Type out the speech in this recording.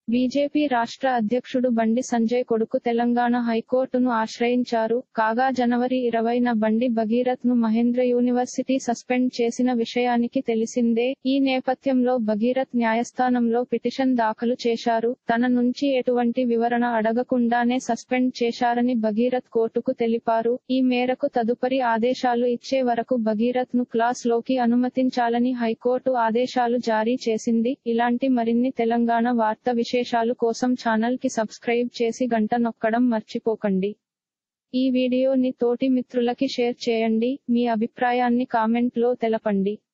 BJP రాష్ట్ర అధ్యక్షుడు బండి సంజయ్ కొడుకు తెలంగాణ హైకోర్టును ఆశ్రయించారు కాగా జనవరి ఇరవైన బండి భగీరథ్ ను మహేంద్ర యూనివర్సిటీ సస్పెండ్ చేసిన విషయానికి తెలిసిందే ఈ నేపథ్యంలో భగీరథ్ న్యాయస్థానంలో పిటిషన్ దాఖలు చేశారు తన నుంచి ఎటువంటి వివరణ అడగకుండానే సస్పెండ్ చేశారని భగీరథ్ కోర్టుకు తెలిపారు ఈ మేరకు తదుపరి ఆదేశాలు ఇచ్చే వరకు భగీరథ్ ను క్లాస్ లోకి అనుమతించాలని హైకోర్టు ఆదేశాలు జారీ చేసింది ఇలాంటి మరిన్ని తెలంగాణ వార్త విశేషాలు కోసం ఛానల్ కి సబ్స్క్రైబ్ చేసి గంట నొక్కడం మర్చిపోకండి ఈ వీడియోని తోటి మిత్రులకి షేర్ చేయండి మీ అభిప్రాయాన్ని కామెంట్ లో తెలపండి